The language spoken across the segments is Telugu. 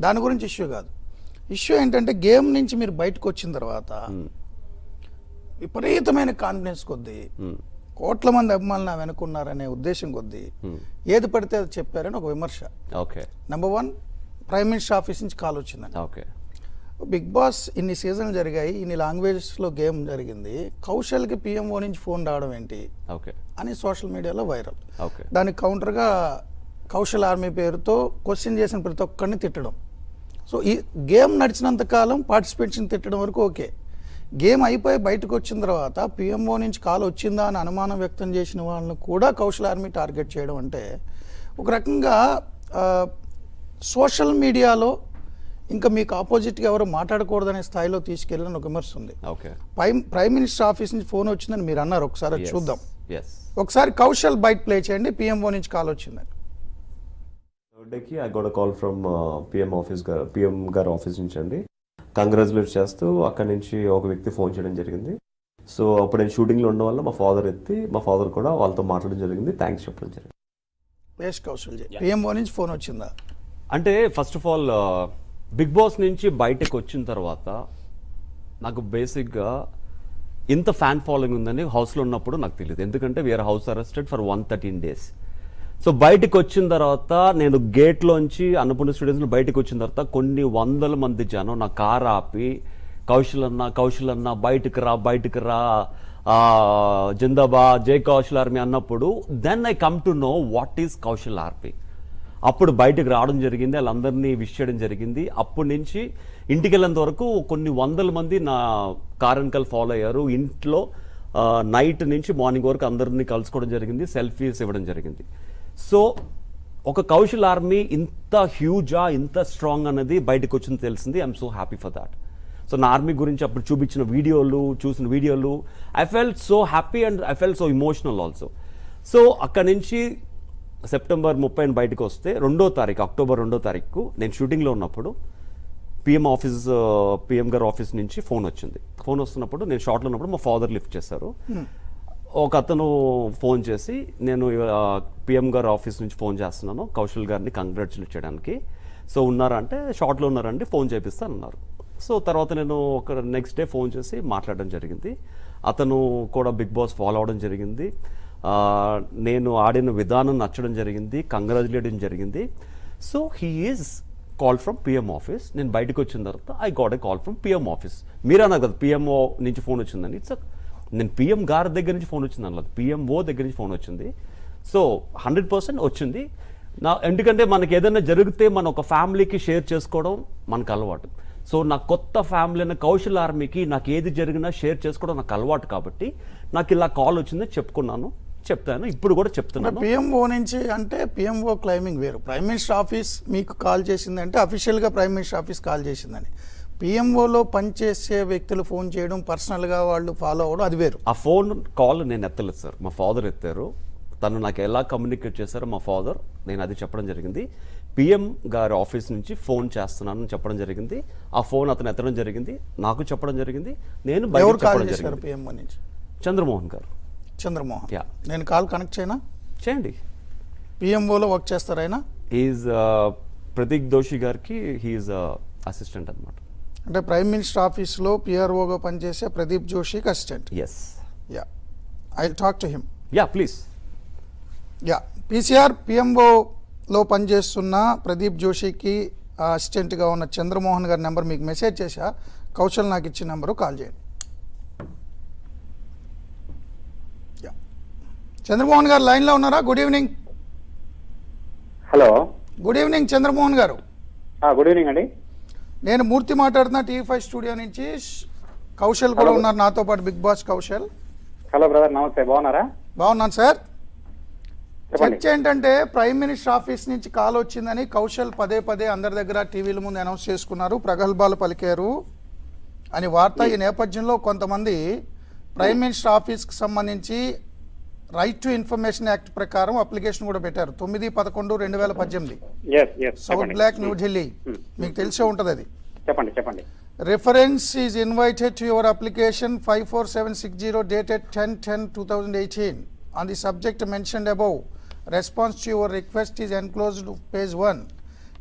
దాని గురించి ఇష్యూ కాదు ఇష్యూ ఏంటంటే గేమ్ నుంచి మీరు బయటకు వచ్చిన తర్వాత విపరీతమైన కాన్ఫిడెన్స్ కొద్దీ కోట్ల మంది అభిమానులు నా వెనుకున్నారనే ఉద్దేశం కొద్దీ ఏది పడితే అది చెప్పారని ఒక విమర్శ okay number one prime minister office నుంచి కాల్ వచ్చిందండి ఓకే బిగ్ బాస్ ఇన్ని సీజన్లు జరిగాయి ఇన్ని లాంగ్వేజెస్లో గేమ్ జరిగింది కౌశల్కి పిఎంఓ నుంచి ఫోన్ రావడం ఏంటి ఓకే అని సోషల్ మీడియాలో వైరల్ ఓకే దానికి కౌంటర్గా కౌశల్ ఆర్మీ పేరుతో క్వశ్చన్ చేసిన ప్రతి ఒక్కరిని తిట్టడం సో ఈ గేమ్ నడిచినంత కాలం పార్టిసిపేట్స్ని తిట్టడం వరకు ఓకే గేమ్ అయిపోయి బయటకు వచ్చిన తర్వాత పిఎంఓ నుంచి కాల్ వచ్చిందా అని అనుమానం వ్యక్తం చేసిన వాళ్ళని కూడా కౌశల్ ఆర్మీ టార్గెట్ చేయడం అంటే ఒక రకంగా సోషల్ మీడియాలో ఇంకా మీకు ఆపోజిట్గా ఎవరు మాట్లాడకూడదనే స్థాయిలో తీసుకెళ్ళిన ఒక విమర్శ ఉంది okay prime prime minister office నుంచి ఫోన్ వచ్చిందని మీరు అన్నారు ఒకసారి అది చూద్దాం ఎస్ ఒకసారి కౌశల్ బయట ప్లే చేయండి పిఎంఓ నుంచి కాల్ వచ్చిందని థర్డ్ డేకి I got call from PM office గారు పిఎం గారు ఆఫీస్ నుంచి అండి కంగ్రాచులేట్ చేస్తూ అక్కడి నుంచి ఒక వ్యక్తి ఫోన్ చేయడం జరిగింది సో అప్పుడు నేను షూటింగ్లో ఉండడం వల్ల మా ఫాదర్ ఎత్తి మా ఫాదర్ కూడా వాళ్ళతో మాట్లాడడం జరిగింది థ్యాంక్స్ చెప్పడం జరిగింది వేష్ కౌశల్ పిఎంఓ నుంచి ఫోన్ వచ్చిందా అంటే first of all Big Boss నుంచి బయటకు వచ్చిన తర్వాత నాకు బేసిక్గా ఇంత ఫ్యాన్ ఫాలోయింగ్ ఉందని హౌస్లో ఉన్నప్పుడు నాకు తెలియదు ఎందుకంటే we're house arrested for one thirteen days so బయటకు వచ్చిన తర్వాత నేను గేట్లోంచి అన్నపూర్ణ స్టూడియోస్లో బయటకు వచ్చిన తర్వాత కొన్ని వందల మంది జనం నా కార్ ఆపి కౌశల్ అన్న కౌశల్ అన్న బయటకు రా బయటకు రా ఆ, జిందాబా జై కౌశల్ ఆర్మీ అన్నప్పుడు then I come to know what is Kaushal army అప్పుడు బయటకు రావడం జరిగింది వాళ్ళందరినీ విష్ చేయడం జరిగింది అప్పటి నుంచి ఇంటికి వెళ్ళేంత వరకు కొన్ని వందల మంది నా కారెన్కల్ ఫాలో అయ్యారు ఇంట్లో నైట్ నుంచి మార్నింగ్ వరకు అందరినీ కలుసుకోవడం జరిగింది సెల్ఫీస్ ఇవ్వడం జరిగింది సో ఒక కౌశల్ ఆర్మీ ఇంత హ్యూజా ఇంత స్ట్రాంగ్ అన్నది బయటకు వచ్చింది తెలిసింది I'm so happy for that so నా ఆర్మీ గురించి అప్పుడు చూపించిన వీడియోలు చూసిన వీడియోలు I felt so happy and I felt so emotional also so అక్కడి నుంచి సెప్టెంబర్ ముప్పై బయటకు వస్తే రెండో తారీఖు అక్టోబర్ రెండో తారీఖు నేను షూటింగ్లో ఉన్నప్పుడు పిఎం ఆఫీస్ పిఎం గారు ఆఫీస్ నుంచి ఫోన్ వచ్చింది ఫోన్ వస్తున్నప్పుడు నేను షార్ట్లో ఉన్నప్పుడు మా ఫాదర్ లిఫ్ట్ చేశారు ఒక అతను ఫోన్ చేసి నేను పిఎం గారు ఆఫీస్ నుంచి ఫోన్ చేస్తున్నాను కౌశల్ గారిని కంగ్రాచులేట్ చేయడానికి సో ఉన్నారా అంటే షార్ట్లో ఉన్నారండి ఫోన్ చేపిస్తాను అన్నారు సో తర్వాత నేను ఒక నెక్స్ట్ డే ఫోన్ చేసి మాట్లాడడం జరిగింది అతను కూడా బిగ్ బాస్ ఫాలో అవడం జరిగింది ఆ, నేను ఆడిన విధానం నచ్చడం జరిగింది కంగ్రాచులేట్ జరిగింది so he is call from PM office నేను బయటకు వచ్చిన తర్వాత I got a call from PM office మీరు అన్నారు కదా పిఎంఓ నుంచి ఫోన్ వచ్చిందని ఇట్స్ నేను పిఎం గారి దగ్గర నుంచి ఫోన్ వచ్చింది అనలేదు పిఎంఓ దగ్గర నుంచి ఫోన్ వచ్చింది సో హండ్రెడ్ పర్సెంట్ వచ్చింది నా ఎందుకంటే మనకి ఏదైనా జరిగితే మన ఒక ఫ్యామిలీకి షేర్ చేసుకోవడం మనకు అలవాటు సో నా కొత్త ఫ్యామిలీ అయిన కౌశల్ ఆర్మీకి నాకు ఏది జరిగినా షేర్ చేసుకోవడం నాకు అలవాటు కాబట్టి నాకు ఇలా కాల్ వచ్చింది చెప్పుకున్నాను చెప్తాను ఇప్పుడు కూడా చెప్తున్నాను పిఎంఓ నుంచి అంటే పిఎంఓ క్లైమింగ్ వేరు ప్రైమ్ మినిస్టర్ ఆఫీస్ మీకు కాల్ చేసిందంటే అఫీషియల్గా ప్రైమ్ మినిస్టర్ ఆఫీస్ కాల్ చేసిందని పిఎంఓలో పనిచేసే వ్యక్తులు ఫోన్ చేయడం పర్సనల్గా వాళ్ళు ఫాలో అవ్వడం అది వేరు ఆ ఫోన్ కాల్ నేను ఎత్తలేదు సార్ మా ఫాదర్ ఎత్తారు తను నాకు ఎలా కమ్యూనికేట్ చేశారో మా ఫాదర్ నేను అది చెప్పడం జరిగింది పిఎం గారి ఆఫీస్ నుంచి ఫోన్ చేస్తున్నానని చెప్పడం జరిగింది ఆ ఫోన్ అతను ఎత్తడం జరిగింది నాకు చెప్పడం జరిగింది నేను బయటకు ఎవరు కాల్ చెప్పడం చేశారు జరిగింది పిఎంఓ నుంచి చంద్రమోహన్ గారు చంద్రమోహన్ Yeah. నేను కాల్ కనెక్ట్ చేయనా చేయండి పిఎంఓలో వర్క్ చేస్తారు ఆయన ఈజ్ ప్రతీక్ దోషి గారికి హీఈస్ అసిస్టెంట్ అనమాట అంటే ప్రైమ్ మినిస్టర్ ఆఫీస్లో పిఆర్ఓగా పనిచేసే ప్రదీప్ జోషికి assistant yes ya I talk to him ya please ya PCR పిఎంఓలో పనిచేస్తున్న ప్రదీప్ జోషికి అసిస్టెంట్గా ఉన్న చంద్రమోహన్ గారి నెంబర్ మీకు మెసేజ్ చేశా కౌశల్ నాకు ఇచ్చిన నెంబరు కాల్ చేయండి యా చంద్రమోహన్ గారు లైన్లో ఉన్నారా good evening hello good evening Chandramohan garu ఆ, గుడ్ ఈవినింగ్ అండి నేను మూర్తి మాట్లాడుతున్నా టీవీ ఫైవ్ స్టూడియో నుంచి ష్- కౌశల్ కూడా Hello. ఉన్నారు నాతో పాటు Big Boss Kaushal hello brother నమస్తే బాగున్నారా బాగున్నాను సార్ చెప్పండి చర్చ ఏంటంటే ప్రైమ్ మినిస్టర్ ఆఫీస్ నుంచి కాల్ వచ్చిందని కౌశల్ పదే పదే అందరి దగ్గర టీవీల ముందు అనౌన్స్ చేసుకున్నారు ప్రగల్భాలు పలికారు అని వార్త ఈ నేపథ్యంలో కొంతమంది ప్రైమ్ మినిస్టర్ ఆఫీస్కి సంబంధించి రైట్ టు ఇన్ఫర్మేషన్ యాక్ట్ ప్రకారం అప్లికేషన్ కూడా పెట్టారు తొమ్మిది పదకొండు రెండు వేల పద్దెనిమిది S S south block New Delhi మీకు తెలిసే ఉంటుంది అది చెప్పండి చెప్పండి Reference is invited to your application 54760 dated 10-10-2018 on the subject mentioned above. Response to your request is enclosed to page 1.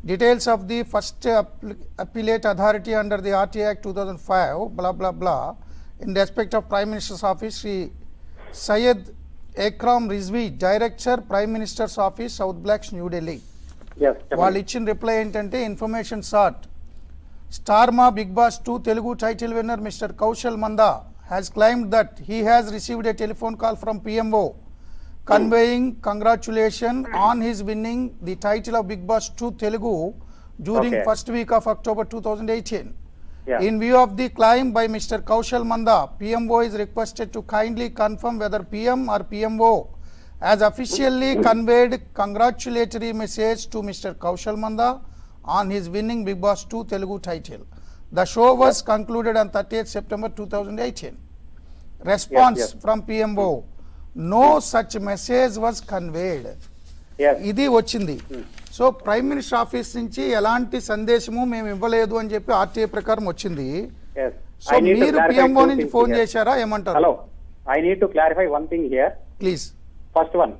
details of the first appli- appellate authority under the RTA Act 2005, blah, blah, blah, in respect of Prime Minister's Office, Sri Syed Akram Rizvi, Director, Prime Minister's Office, South Blacks, New Delhi. Yes వాళ్ళు ఇచ్చిన రిప్లై ఏంటంటే information sort star Maa Big Boss two Telugu title winner mister Kaushal Manda has claimed that he has received a telephone call from PMO conveying congratulation on his winning the title of Big Boss two Telugu during Okay. First week of October two thousand eighteen Yeah. In view of the claim by Mr. Kaushal Manda, PMO is requested to kindly confirm whether PM or PMO has officially conveyed congratulatory message to Mr. Kaushal Manda on his winning Big Boss 2 Telugu title. The show was concluded on 30th September 2018. Response Yes, yes. from PMO, no such message was conveyed. Yes ఇది వచ్చింది సో ప్రైమ్ మినిస్టర్ ఆఫీస్ నుంచి ఎలాంటి సందేశము మేము ఇవ్వలేదు అని చెప్పి ఆర్టీఐ ప్రకారం వచ్చింది ఎస్ సో మీరు పిఎంఓ నుంచి ఫోన్ చేశారా ఏమంటారు hello I need to clarify one thing here please first one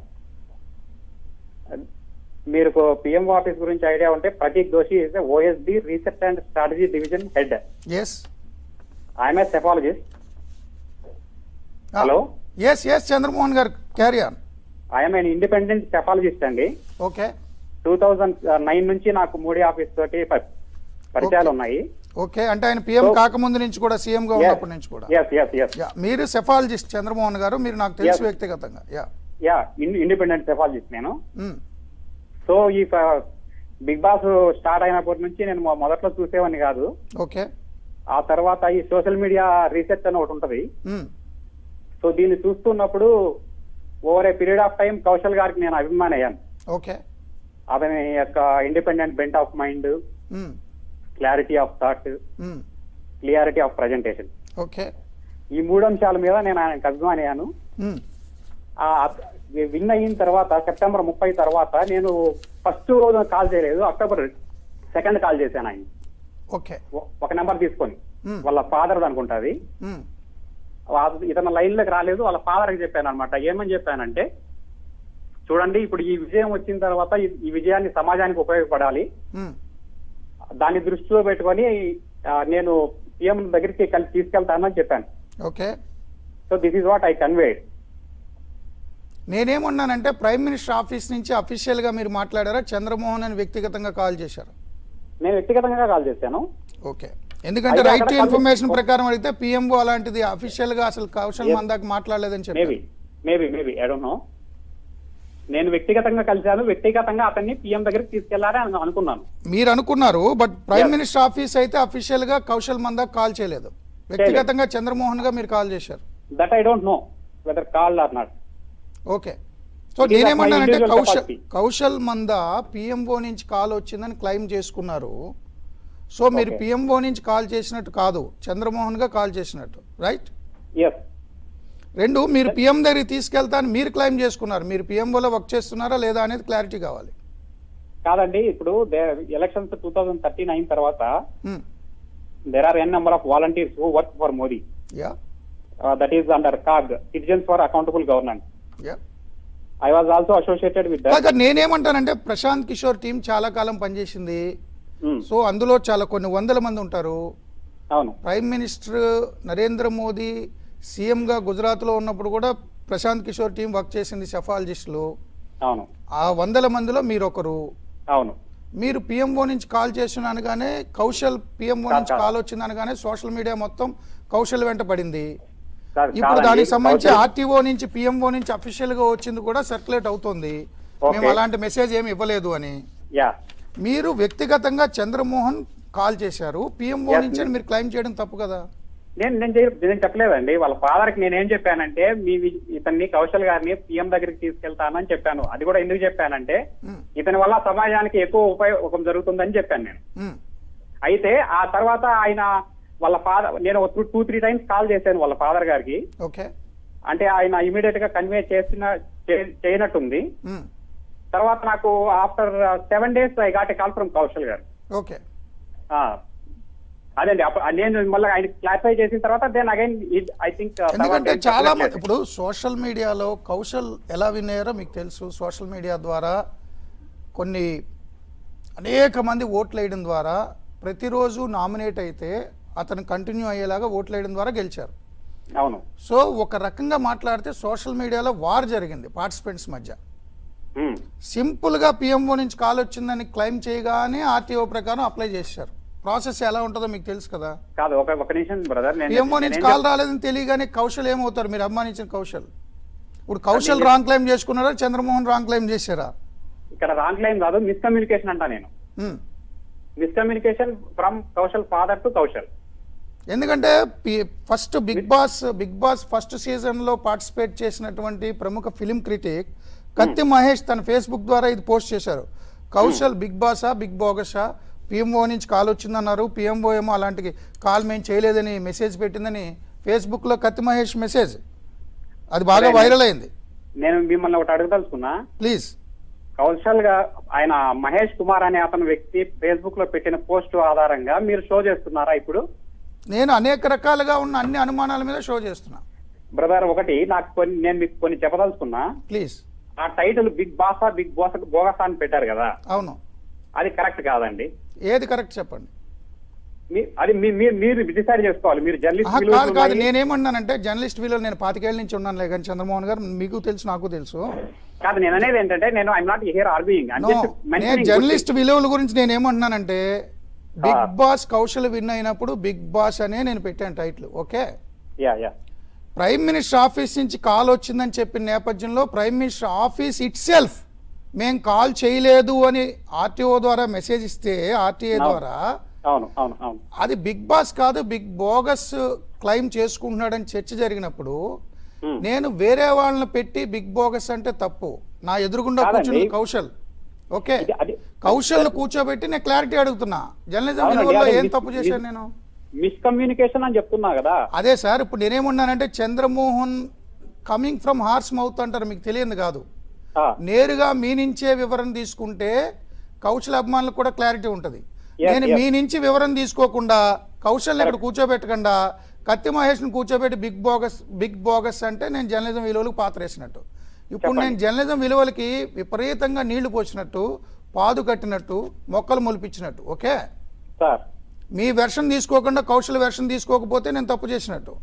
మీరు పిఎం ఆఫీస్ గురించి ఐడియా ఉంటే Prateek Doshi is OSD research and strategy division head yes I'm a psephologist Hello? Yes yes Chandramohan గారు carry on I'm an independent psephologist అండి ఓకే టూ థౌజండ్ నైన్ నుంచి నాకు మోడీ ఆఫీస్ తోటి ప- పరిచయాలు Okay. ఉన్నాయి ఓకే అంటే ఆయన పిఎం So- కాకముందు నుంచి కూడా సీఎం గా ఉన్నప్పటి నుంచి కూడా ఎస్ ఎస్ ఎస్ యా మీరు సెఫాలజిస్ట్ చంద్రమోహన్ గారు మీరు నాకు తెలుసు Yes. వ్యక్తిగతంగా యా యా ఇండిపెండెంట్ సెఫాలజిస్ట్ నేను సో ఈ బిగ్ బాస్ స్టార్ట్ అయినప్పటి నుంచి నేను మొ- మొదట్లో చూసేవాడిని కాదు ఓకే ఆ తర్వాత ఈ సోషల్ మీడియా రీసెర్చ్ అని ఒకటి ఉంటది సో దీన్ని చూస్తున్నప్పుడు over a period of time Kaushal గారికి నేను అభిమాని అయ్యాను ఓకే అతని యొక్క independent bent of mind clarity of thought clarity of presentation okay ఈ మూడు అంశాల మీద నేను ఆయనకు అభిమాని అయ్యాను ఆ విన్ అయిన తర్వాత సెప్టెంబర్ ముప్పై తర్వాత నేను ఫస్ట్ రోజు కాల్ చేయలేదు అక్టోబర్ సెకండ్ కాల్ చేశాను ఆయన ఓకే ఒ- ఒక నెంబర్ తీసుకొని Hmm. వాళ్ళ ఫాదర్ అనుకుంటాది ఇతను లైన్ లోకి రాలేదు వాళ్ళ ఫాదర్ కి చెప్పాను అనమాట ఏమని చెప్పానంటే చూడండి ఇప్పుడు ఈ విజయం వచ్చిన తర్వాత ఈ- ఈ విజయాన్ని సమాజానికి ఉపయోగపడాలి దాన్ని దృష్టిలో పెట్టుకొని ఆ, నేను సీఎం దగ్గరికి కలిసి తీసుకెళ్తానని చెప్పాను okay so this is what I conveyed నేనేమన్నానంటే ప్రైమ్ మినిస్టర్ ఆఫీస్ నుంచి అఫీషియల్గా మీరు మాట్లాడారా చంద్రమోహన్ అని వ్యక్తిగతంగా కాల్ చేశారు నేను వ్యక్తిగతంగా కాల్ చేశాను ఓకే ఎందుకంటే అయితే రైట్ అక్కడ ఇన్ఫర్మేషన్ కలి- ప్రకారం అడిగితే పిఎంఓ అలాంటిది అఫీషియల్ గా అసలు కౌశల్ Yes. మందాకి మాట్లాడలేదని మేబీ చెప్పారు maybe maybe I don't know నేను వ్యక్తిగతంగా కలిశాను వ్యక్తిగతంగా అతన్ని పిఎం దగ్గరికి తీసుకెళ్లాలని అను- అనుకున్నాను మీరు అనుకున్నారు but prime Yes. Minister office అయితే అఫీషియల్ గా కౌశల్ మందాకి కాల్ చేయలేదు వ్యక్తిగతంగా చంద్రమోహన్ గా మీరు కాల్ చేశారు that I don't know whether call or not okay so It is of my నేనేమన్నానంటే individual Kaushal capacity. Kaushal Manda PMO నుంచి కాల్ వచ్చిందని క్లెయిమ్ చేసుకున్నారు సో మీరు Okay. పిఎంఓ నుంచి కాల్ చేసినట్టు కాదు చంద్రమోహన్ గా కాల్ చేసినట్టు రైట్ ఎస్ రెండు మీరు పిఎం దగ్గరికి తీసుకెళ్తాను మీరు క్లెయిమ్ చేసుకున్నారు మీరు పిఎంఓలో వర్క్ చేస్తున్నారా లేదా అనేది క్లారిటీ కావాలి కాదండి ఇప్పుడు ఎలక్షన్స్ టూ థౌజండ్ థర్టీన్ అయిన తర్వాత Hmm. There are n number of volunteers who work for Modi yeah that is under CAG citizens for accountable governance yeah I was also associated with కాక నేనేమంటానంటే ప్రశాంత్ కిషోర్ టీం చాలా కాలం పనిచేసింది సో అందులో చాలా కొన్ని వందల మంది ఉంటారు అవును ప్రైమ్ మినిస్టర్ నరేంద్ర మోదీ సీఎంగా గుజరాత్లో ఉన్నప్పుడు కూడా ప్రశాంత్ కిషోర్ టీం వర్క్ చేసింది సెఫాలజిస్టులు అవును ఆ వందల మందిలో మీరు ఒకరు అవును మీరు పిఎంఓ నుంచి కాల్ చేసిన అనగానే కౌశల్ పిఎంఓ కాదు, నుంచి కాదు. కాల్ వచ్చింది అనగానే సోషల్ మీడియా మొత్తం కౌశల్ వెంట పడింది కాదు, ఇప్పుడు కాదండి. దానికి సంబంధించి కౌశల్- ఆర్టీఓ నుంచి పిఎంఓ నుంచి అఫీషియల్ గా వచ్చింది కూడా సర్క్యులేట్ అవుతుంది Okay. మేము అలాంటి మెసేజ్ ఏమి ఇవ్వలేదు అని యా మీరు వ్యక్తిగతంగా చంద్రమోహన్ కాల్ చేశారు పిఎంఓ Yes, నుంచి అని ma'am. మీరు క్లెయిమ్ చేయడం తప్పు కదా నేను నేను చెప్- నేను చెప్పలేదండి వాళ్ళ ఫాదర్ కి నేనేం చెప్పానంటే మీ వి- ఇతన్ని కౌశల్ గారిని పిఎం దగ్గరికి తీసుకెళ్తానని చెప్పాను అది కూడా ఎందుకు చెప్పానంటే మ్మ్. ఇతని వల్ల సమాజానికి ఎక్కువ ఉపయోగం జరుగుతుందని చెప్పాను నేను మ్మ్. అయితే ఆ తర్వాత ఆయన వాళ్ళ ఫాదర్ నేను టూ త్రీ టైమ్స్ కాల్ చేశాను వాళ్ళ ఫాదర్ గారికి ఓకే అంటే ఆయన ఇమీడియట్ గా కన్వే చేసిన చే- చేయనట్టుంది మ్మ్. తర్వాత నాకు after seven days I got a call from Kaushal గారు ఓకే ఆ, అదండి అప్పుడు నేను మళ్ళీ ఆయన క్లారిఫై చేసిన తర్వాత దెన్ అగైన్ ఐ థింక్ ఎందుకంటే చాలా మంది ఇప్పుడు సోషల్ మీడియాలో కౌశల్ ఎలా విన్ అయ్యారో మీకు తెలుసు సోషల్ మీడియా ద్వారా కొన్ని అనేక మంది ఓట్లు వేయడం ద్వారా ప్రతిరోజు నామినేట్ అయితే అతను కంటిన్యూ అయ్యేలాగా ఓట్లు వేయడం ద్వారా గెలిచారు అవును సో ఒక రకంగా మాట్లాడితే సోషల్ మీడియాలో వార్ జరిగింది పార్టిసిపెంట్స్ మధ్య ఉమ్. సింపుల్గా పిఎంఓ నుంచి కాల్ వచ్చిందని క్లెయిమ్ చేయగానే ఆర్టీఓ ప్రకారం అప్లై చేశారు ప్రాసెస్ ఎలా ఉంటుందో మీకు తెలుసు కదా కాదు ఒక ఒక నిమిషం బ్రదర్ నేను పిఎంఓ నుంచి నేనేం కాల్ రాలేదని తెలియగానే కౌశల్ ఏమవుతారు మీరు అభిమానించిన కౌశల్ ఇప్పుడు కౌశల్ రాంగ్ క్లెయిమ్ చేసుకున్నారా చంద్రమోహన్ రాంగ్ క్లెయిమ్ చేశారా ఇక్కడ రాంగ్ క్లైమ్ కాదు మిస్కమ్యూనికేషన్ అంటా నేను ఉమ్. Miscommunication from Kaushal father to Kaushal ఎందుకంటే first Bigg Boss Bigg Boss first సీజన్లో పార్టిసిపేట్ చేసినటువంటి ప్రముఖ ఫిలిం క్రిటిక్ కత్తి మహేష్ తన ఫేస్బుక్ ద్వారా ఇది పోస్ట్ చేశారు కౌశల్ బిగ్ బాసా బిగ్ బోగసా పిఎంఓ నుంచి కాల్ వచ్చిందన్నారు పిఎంఓ ఏమో అలాంటి కాల్ మేము చేయలేదని మెసేజ్ పెట్టిందని ఫేస్బుక్లో కత్తి మహేష్ మెసేజ్ అది బాగా సరే. వైరల్ అయింది నేను మిమ్మల్ని ఒకటి అడగదలుచుకున్నా ప్లీజ్ కౌశల్ గా ఆయన మహేష్ కుమార్ అనే అతని వ్యక్తి ఫేస్బుక్ లో పెట్టిన పోస్ట్ ఆధారంగా మీరు షో చేస్తున్నారా ఇప్పుడు నేను అనేక రకాలుగా ఉన్న అన్ని అనుమానాల మీద షో చేస్తున్నా బ్రదర్ ఒకటి నాకు కొన్ని నేను మీకు కొన్ని చెప్పదలుచుకున్నా ప్లీజ్ ఆ టైటిల్ బిగ్ బాసా బిగ్ బాస్ బోగసా అని పెట్టారు కదా అవును అది కరెక్ట్ కాదండి ఏది కరెక్ట్ చెప్పండి మీ- అది మీ- మీరు మీరు డిసైడ్ చేసుకోవాలి మీరు ఆహా, జర్నలిస్ట్ కాదు విలువలు కాదు ఉన్నాయి. నేనేమన్నానంటే జర్నలిస్ట్ వీళ్ళు నేను పాతికేళ్ల నుంచి ఉన్నానులే కానీ చంద్రమోహన్ గారు మీకు తెలుసు నాకు తెలుసు కాదు నేను అనేది ఏంటంటే నేను I'm not here arguing no నేను జర్నలిస్ట్ విలువల గురించి నేను ఏమంటున్నానంటే Bigg Ah. Boss Kaushal win అయినప్పుడు బిగ్ బాస్ అనే నేను పెట్టాను title okay yeah yeah prime minister office నుంచి కాల్ వచ్చిందని చెప్పిన నేపథ్యంలో prime minister office itself మేం కాల్ చేయలేదు అని ఆర్టీఓ ద్వారా మెసేజ్ ఇస్తే ఆర్టీఏ అవును. ద్వారా అవును అవును అవును అది బిగ్ బాస్ కాదు బిగ్ బోగస్ క్లెయిమ్ చేసుకుంటున్నాడని చర్చ జరిగినప్పుడు Hmm. నేను వేరే వాళ్ళని పెట్టి బిగ్ బోగస్ అంటే తప్పు నా ఎదురుగుండా కాదండి. కూర్చున్న కౌశల్ ఓకే ఇది- అది- కౌశల్ కూర్చోబెట్టి నేను క్లారిటీ అడుగుతున్నా జర్నలిజం అవునండి, విలువల్లో అదే ఏం మిస్- తప్పు చేశాను మిస్- నేను మిస్కమ్యూనికేషన్ అని చెప్తున్నా కదా అదే సార్ ఇప్పుడు నేనేమన్నానంటే Chandramohan coming from horse mouth అంటారు మీకు తెలియదు కాదు ఆ, నేరుగా మీ నుంచే వివరణ తీసుకుంటే కౌశల్ అభిమానులకు కూడా క్లారిటీ ఉంటుంది Yes, నేను yes. మీ నుంచి వివరణ తీసుకోకుండా కౌశల్ ఇక్కడ కూర్చోబెట్టకుండా కత్తి మహేష్ని కూర్చోబెట్టి బిగ్ బోగస్ బిగ్ బోగస్ అంటే నేను జర్నలిజం విలువలకు పాత్ర వేసినట్టు ఇప్పుడు నేను జర్నలిజం విలువలకి విపరీతంగా నీళ్లు పోసినట్టు పాదు కట్టినట్టు మొక్కలు మొలిపించినట్టు ఓకే సార్ మీ వెర్షన్ తీసుకోకుండా కౌశల్ వెర్షన్ తీసుకోకపోతే నేను తప్పు చేసినట్టు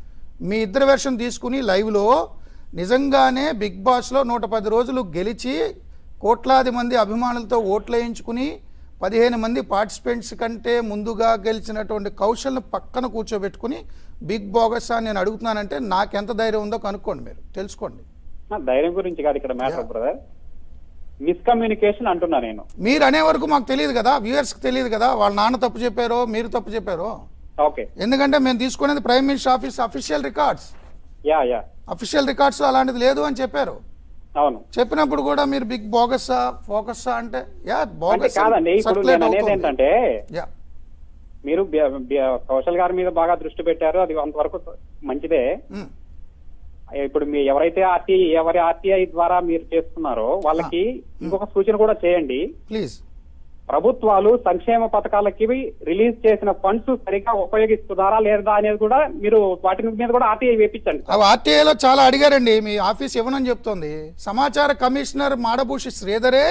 మీ ఇద్దరు వెర్షన్ తీసుకుని లైవ్లో నిజంగానే బిగ్ బాస్లో నూట పది రోజులు గెలిచి కోట్లాది మంది అభిమానులతో ఓట్లు వేయించుకుని పదిహేను మంది పార్టిసిపెంట్స్ కంటే ముందుగా గెలిచినటువంటి కౌశల్ని పక్కన కూర్చోబెట్టుకుని బిగ్ బోగస్ అని నేను అడుగుతున్నానంటే నాకెంత ధైర్యం ఉందో కనుక్కోండి మీరు తెలుసుకోండి నా ధైర్యం గురించి కాదు ఇక్కడ మ్యాటర్ బ్రదర్ మిస్కమ్యూనికేషన్ అంటున్నా నేను మీరు అనే వరకు మాకు తెలియదు కదా వ్యూయర్స్కి తెలియదు కదా వాళ్ళ నాన్న తప్పు చెప్పారో మీరు తప్పు చెప్పారో ఓకే ఎందుకంటే మేము తీసుకునేది prime minister office official records yeah yeah official records అలాంటిది లేదు అని చెప్పారు అవును చెప్పినప్పుడు కూడా మీరు బిగ్ బోగస్సా ఫోకస్సా అంటే యా అంటే బోగస్ కాదండి ఇప్పుడు నేను అనేది ఏంటంటే యా మీరు బి- బి- కౌశల్ గారి మీద బాగా దృష్టి పెట్టారు అది అంతవరకు మంచిదే మ్, ఇప్పుడు మీ ఎవరైతే ఆర్టీ ఎవరి ఆర్టీఐ ద్వారా మీరు చేస్తున్నారో వాళ్ళకి ఇంకొక సూచన కూడా చేయండి ప్లీజ్ ప్రభుత్వాలు సంక్షేమ పథకాలకి రిలీజ్ చేసిన ఫండ్స్ సరిగ్గా ఉపయోగిస్తున్నారా లేదా అనేది కూడా మీరు వాటి మీద కూడా ఆర్టీఐ వేపించండి అవి ఆర్టీఐలో చాలా అడిగారండి మీ ఆఫీస్ ఇవ్వనని చెప్తోంది సమాచార కమిషనర్ మాడభూషి శ్రీధరే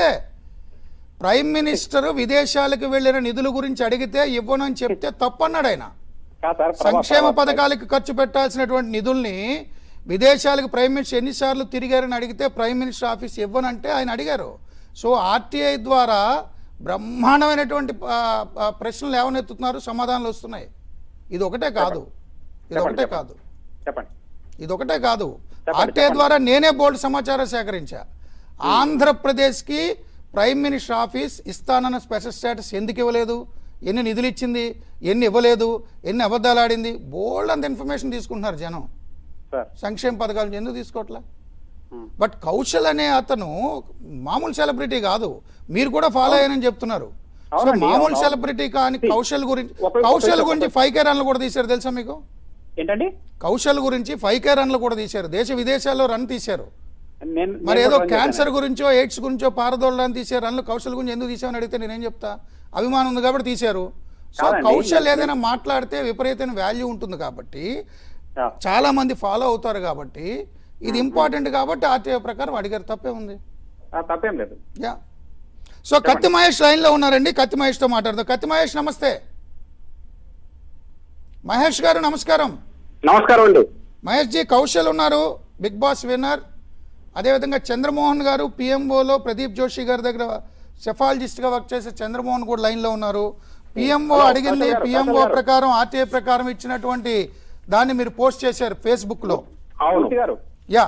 ప్రైమ్ మినిస్టర్ విదేశాలకు వెళ్ళిన నిధుల గురించి అడిగితే ఇవ్వనని చెప్తే తప్పన్నాడు ఆయన కాదు సార్ ప్రభా- సంక్షేమ ప్రభా- పథకాలకు ఖర్చు పెట్టాల్సినటువంటి నిధుల్ని విదేశాలకు ప్రైమ్ మినిస్టర్ ఎన్నిసార్లు తిరిగారని అడిగితే ప్రైమ్ మినిస్టర్ ఆఫీస్ ఇవ్వనంటే ఆయన అడిగారు సో ఆర్టీఐ ద్వారా బ్రహ్మాండమైనటువంటి ఆ, ఆ, ప్రశ్నలు ఏమనెత్తుతున్నారు సమాధానాలు వస్తున్నాయి ఇది ఒకటే కాదు ఇది చెప్పండి, ఒకటే చెప్పండి. కాదు చెప్పండి ఇది ఒకటే కాదు చెప్పండి, ఆర్టీఐ చెప్పండి. ద్వారా నేనే బోల్డ్ సమాచారం సేకరించా ఆంధ్రప్రదేశ్కి ప్రైమ్ మినిస్టర్ ఆఫీస్ ఇస్తానన్న స్పెషల్ స్టేటస్ ఎందుకు ఇవ్వలేదు ఎన్ని నిధులు ఇచ్చింది ఎన్ని ఇవ్వలేదు ఎన్ని అబద్ధాలు ఆడింది బోల్డ్ అంత ఇన్ఫర్మేషన్ తీసుకుంటున్నారు జనం సార్ సంక్షేమ పథకాల నుంచి ఎందుకు తీసుకోవట్లే Hmm. బట్ కౌశల్ అనే అతను మామూలు సెలబ్రిటీ కాదు మీరు కూడా ఫాలో అయ్యారని చెప్తున్నారు సో అవునండి, మామూలు అవును. సెలబ్రిటీ కానీ See, కౌశల్ గురించి ఒక- కౌశల్ ఒక- గురించి ఫైవ్ కే రన్లు కూడా తీశారు తెలుసా మీకు ఏంటండి కౌశల్ గురించి ఫైవ్ కే రన్లు కూడా తీశారు దేశ విదేశాల్లో రన్ తీశారు నేను మరి నేను ఏదో కూడా క్యాన్సర్ గురించో ఎయిడ్స్ గురించో పారదోళడానికి తీసే రన్లు కౌశల్ గురించి ఎందుకు తీసామని అడిగితే నేనేం చెప్తా అభిమానం ఉంది కాబట్టి తీశారు సో కాదండి, కౌశల్ నేను- ఏదైనా మాట్లాడితే విపరీతమైన వాల్యూ ఉంటుంది కాబట్టి ఆ, చాలా మంది ఫాలో అవుతారు కాబట్టి ఇది ఇంపార్టెంట్ కాబట్టి ఆర్టీఐ ప్రకారం అడిగారు తప్పే ఉంది ఆ, తప్పేం లేదు యా సో కత్తి మహేష్ లైన్లో ఉన్నారండి కత్తి మహేష్తో మాట్లాడదాం కత్తి మహేష్ నమస్తే మహేష్ గారు నమస్కారం నమస్కారం అండి మహేష్ జీ కౌశల్ ఉన్నారు బిగ్ బాస్ విన్నర్ అదేవిధంగా చంద్రమోహన్ గారు పిఎంఓలో ప్రదీప్ జోషి గారి దగ్గర సెఫాలజిస్ట్గా వర్క్ చేసే చంద్రమోహన్ కూడా లైన్లో ఉన్నారు పిఎంఓ హలో, అడిగింది కౌశల్ గారు, పిఎంఓ కౌశల్ గారు. ప్రకారం ఆర్టీఐ ప్రకారం ఇచ్చినటువంటి దాన్ని మీరు పోస్ట్ చేశారు ఫేస్బుక్లో అవును మూర్తి గారు యా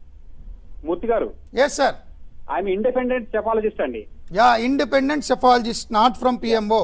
మూర్తి గారు yes sir I'm independent psephologist అండి yeah independent psephologist not from PMO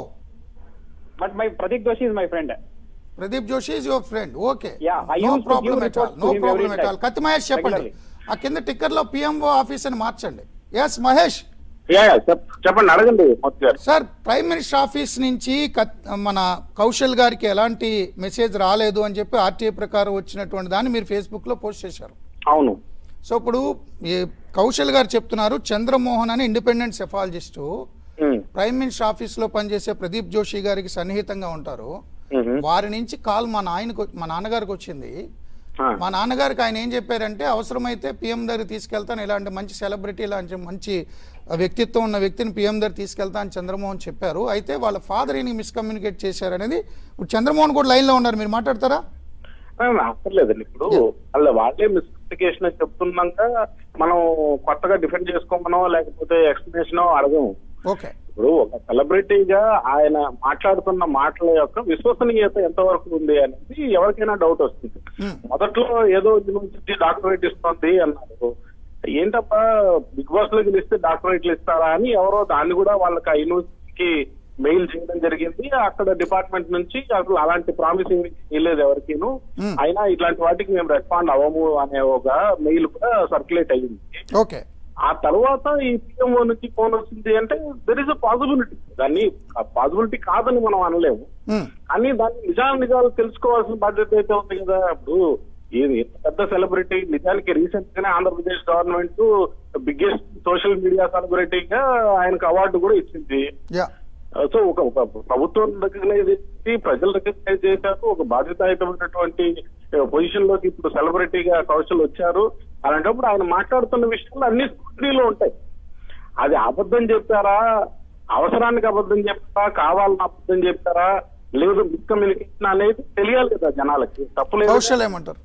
but my Pradeep Joshi is my friend Pradeep Joshi is your friend okay Yeah, I no used to problem give at all reports no to him problem every at all time. Kathi Mahesh చెప్పండి Regularly. ఆ కింద టిక్కర్లో పిఎంఓ ఆఫీస్ అని మార్చండి ఎస్ మహేష్ యా, యా, చెప్- చెప్పండి అడగండి మూర్తి గారు సార్ ప్రైమ్ మినిస్టర్ ఆఫీస్ నుంచి కత్- మన కౌశల్ గారికి ఎలాంటి మెసేజ్ రాలేదు అని చెప్పి ఆర్టీఐ ప్రకారం వచ్చినటువంటి దాన్ని మీరు ఫేస్బుక్లో పోస్ట్ చేశారు అవును సో ఇప్పుడు ఈ కౌశల్ గారు చెప్తున్నారు చంద్రమోహన్ అని independent psephologist um, prime minister ఆఫీస్లో పనిచేసే ప్రదీప్ జోషి గారికి సన్నిహితంగా ఉంటారు ఉమ్, వారి నుంచి కాల్ మా నాయనకు మా నాన్నగారికి వచ్చింది ఆ, మా నాన్నగారికి ఆయన ఏం చెప్పారంటే అవసరమైతే పిఎం దగ్గర తీసుకెళ్తాను ఇలాంటి మంచి సెలబ్రిటీ ఇలాంటి మంచి వ్యక్తిత్వం ఉన్న వ్యక్తిని పిఎం దగ్గర తీసుకెళ్తా అని చంద్రమోహన్ చెప్పారు అయితే వాళ్ళ ఫాదర్ ఈయనకి మిస్కమ్యూనికేట్ చేశారనేది ఇప్పుడు చంద్రమోహన్ కూడా లైన్లో ఉన్నారు మీరు మాట్లాడతారా ఆ, అక్కర్లేదండి ఇప్పుడు వాళ్ళ వాళ్ళే మిస్కమ్యూనికేషన్ అని చెప్తున్నాక మనం కొత్తగా డిఫెండ్ చేసుకోమనో లేకపోతే ఎక్స్ప్లెనేషన్ అడగము ఓకే ఇప్పుడు ఒక సెలబ్రిటీగా ఆయన మాట్లాడుతున్న మాటల యొక్క విశ్వసనీయత ఎంతవరకు ఉంది అనేది ఎవరికైనా డౌట్ వస్తుంది Hmm. మొదట్లో ఏదో యూనివర్సిటీ డాక్టరేట్ ఇస్తుంది అన్నారు ఏంటప్పా బిగ్ బాస్ లో గెలిస్తే డాక్టరేట్లు ఇస్తారా అని ఎవరో దాన్ని కూడా వాళ్ళకి ఆ యూనివర్సిటీకి మెయిల్ చేయడం జరిగింది అక్కడ డిపార్ట్మెంట్ నుంచి అసలు అలాంటి ప్రామిసింగ్ ఇవ్వలేదు ఎవరికిను Hmm. అయినా ఇట్లాంటి వాటికి మేము రెస్పాండ్ అవ్వము అనే ఒక మెయిల్ కూడా సర్క్యులేట్ అయ్యింది ఓకే ఆ తర్వాత ఈ పిఎంఓ నుంచి ఫోన్ వచ్చింది అంటే దెర్ ఇస్ అ పాసిబిలిటీ దాన్ని పాసిబిలిటీ కాదని మనం అనలేము ఉమ్, కానీ దాన్ని నిజాలు నిజాలు తెలుసుకోవాల్సిన బాధ్యత అయితే ఉంది కదా ఇప్పుడు ఇది ఇంత పెద్ద సెలబ్రిటీ నిజానికి రీసెంట్ గానే Andhra Pradesh government biggest social media సెలబ్రిటీగా ఆయనకు అవార్డు కూడా ఇచ్చింది యా సో ఒక ఒక ప్రభుత్వం రికగ్నైజ్ చేసి ప్రజలు రికగ్నైజ్ చేశారు ఒక బాధ్యతాయుతమైనటువంటి పొజిషన్ లోకి ఇప్పుడు సెలబ్రిటీగా కౌశల్ వచ్చారు అలాంటప్పుడు ఆయన మాట్లాడుతున్న విషయాలు అన్ని స్క్రూటనీలో ఉంటాయి అది అబద్ధం చెప్పారా అవసరానికి అబద్ధం చెప్పారా కావాలని అబద్ధం చెప్పారా లేదు మిస్కమ్యూనికేషన్ అనేది తెలియాలి కదా జనాలకి తప్పులేదు కౌశల్ ఏమంటారు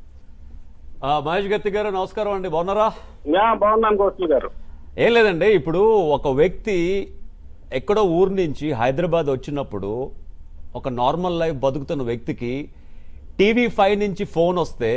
ఆ, మహేష్ గత్తి గారు నమస్కారం అండి బాగున్నారా యా, బాగున్నాను కౌశల్ గారు ఏం లేదండి ఇప్పుడు ఒక వ్యక్తి ఎక్కడో ఊరు నుంచి హైదరాబాద్ వచ్చినప్పుడు ఒక నార్మల్ లైఫ్ బతుకుతున్న వ్యక్తికి టీవీ ఫైవ్ నుంచి ఫోన్ వస్తే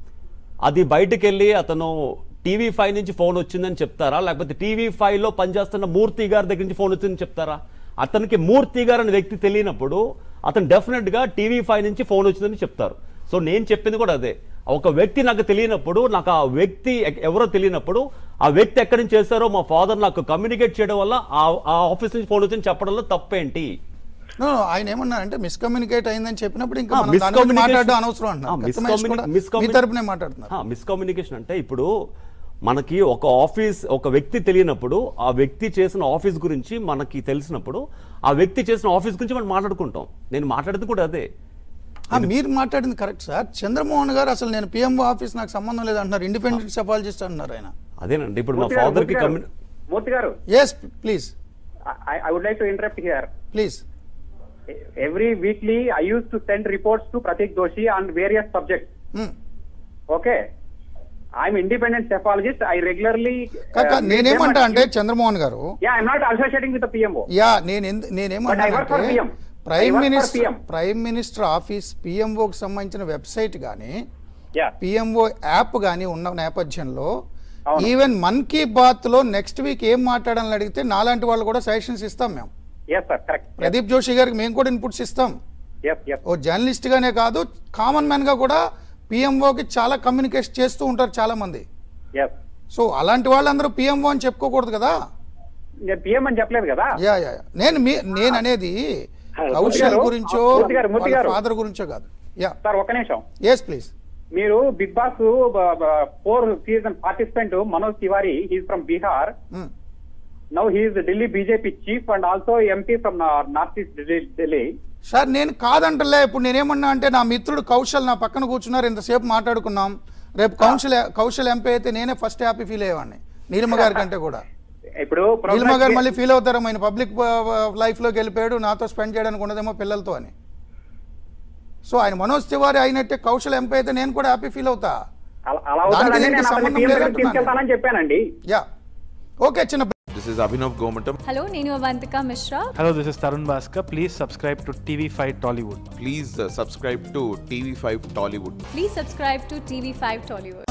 అది బయటికి వెళ్ళి అతను టీవీ ఫైవ్ నుంచి ఫోన్ వచ్చిందని చెప్తారా లేకపోతే టీవీ ఫైవ్లో పనిచేస్తున్న మూర్తి గారి దగ్గర నుంచి ఫోన్ వచ్చిందని చెప్తారా అతనికి మూర్తి గారు అనే వ్యక్తి తెలియనప్పుడు అతను డెఫినెట్గా టీవీ ఫైవ్ నుంచి ఫోన్ వచ్చిందని చెప్తారు సో నేను చెప్పింది కూడా అదే ఒక వ్యక్తి నాకు తెలియనప్పుడు నాకు ఆ వ్యక్తి ఎక్- ఎవరో తెలియనప్పుడు ఆ వ్యక్తి ఎక్కడి నుంచి చేస్తారో మా ఫాదర్ నాకు కమ్యూనికేట్ చేయడం వల్ల ఆ ఆ ఆఫీస్ నుంచి ఫోన్ వచ్చింది చెప్పడంలో తప్పేంటి No, no, ఆయన ఏమన్నారంటే మిస్కమ్యూనికేట్ అయిందని చెప్పినప్పుడు ఇంకా ఆ, మనం దాని గురించి miscommunication- మాట్లాడడం అనవసరం ఆ, అంటున్నారు కత్తి miscommuni- మహేష్ కూడా మీ miscommuni- తరపునే మాట్లాడుతున్నారు మిస్కమ్యూనికేషన్ అంటే ఇప్పుడు మనకి ఒక ఆఫీస్ ఒక వ్యక్తి తెలియనప్పుడు ఆ వ్యక్తి చేసిన ఆఫీస్ గురించి మనకి తెలిసినప్పుడు ఆ వ్యక్తి చేసిన ఆఫీస్ గురించి మనం మాట్లాడుకుంటాం నేను మాట్లాడేది కూడా అదే ఆ, మీరు మాట్లాడింది కరెక్ట్ సార్ చంద్రమోహన్ గారు అసలు నేను పిఎంఓ ఆఫీస్ నాకు సంబంధం లేదు అంటున్నారు ఇండిపెండెంట్ సెఫాలజిస్ట్ అంటున్నారు ఆయన అదేనండి ఇప్పుడు నా మూర్తి గారు, ఫాదర్ కి మూర్తి గారు, కమ్యూని మూర్తి గారు yes please I would like to interrupt here please every weekly I used to send reports to Pratik Doshi on various subjects. Okay. I'm independent cephalogist. I regularly. కాక uh, నేనేమంటా make అంటే them- చంద్రమోహన్ గారు Yeah, I'm not associating with the PMO. యా నేను ఎందు- నేనేమన్నా But I work for అంటే PM. Prime I work for minister PM. Prime minister office పిఎంఓకి సంబంధించిన వెబ్సైట్ కానీ Yeah. పిఎంఓ యాప్ కానీ ఉన్న నేపథ్యంలో అవును. ఈవెన్ మన్ కీ బాత్ లో నెక్స్ట్ వీక్ ఏం మాట్లాడాలని అడిగితే నాలాంటి వాళ్ళు కూడా సజెషన్స్ ఇస్తాం మేము Yes, sir. Correct. Yes, Pradeep Joshi గారికి మేము కూడా ఇన్పుట్స్ ఇస్తాం yes. yes. ఓ జర్నలిస్ట్ గానే కాదు కామన్ మ్యాన్ గా కూడా పిఎంఓకి చాలా కమ్యూనికేషన్ చేస్తూ ఉంటారు చాలా మంది yes. సో అలాంటి వాళ్ళందరూ పిఎంఓ అని చెప్పుకోకూడదు కదా నేను పిఎం అని చెప్పలేదు కదా యా యా యా. నేను మీ నేను అనేది కౌశల్ గారు, గురించో మూర్తి గారు, మూర్తి గారు. ఫాదర్ గురించో కాదు యా సార్ ఒక్క నిమిషం ఎస్ ప్లీజ్ మీరు Bigg Boss four season participant Manoj Tiwari he's from Bihar now he's Delhi BJP chief and also MP from north east Delhi sir నేను కాదంటలే ఇప్పుడు నేనేమన్నా అంటే నా మిత్రుడు కౌశల్ నా పక్కన కూర్చున్నారు ఇంతసేపు మాట్లాడుకున్నాం రేపు కౌశల్ కౌశల్ ఎంపీ అయితే నేనే ఫస్ట్ హ్యాపీ ఫీల్ అయ్యేవాడిని నీలిమ గారి కంటే కూడా ఇప్పుడు నీలిమ గారు ప్రోగ్రామ్ మళ్ళీ ఫీల్ అవుతారు ఆయన పబ్లిక్ లైఫ్లోకి వెళ్ళిపోయాడు నాతో స్పెండ్ చేయడానికి ఉండదేమో పిల్లలతో అని సో ఆయన మనోజ్ తివారి అయినట్టే కౌశల్ ఎంపీ అయితే నేను కూడా హ్యాపీ ఫీల్ అవుతా అలా అలా దానికి అవుతాడని దీనికి నేను అతన్ని సంబంధం టీం దగ్గరికి లేదంటున్నాను. తీసుకెళ్తానని చెప్పానండి యా ఓకే చిన్న This is Abhinav Gomatam. Hello నేను Avantika Mishra Hello, this is Tarun Bhaskar. Please subscribe to TV5 Tollywood. Please uh, subscribe to TV5 Tollywood. Please subscribe to TV five Tollywood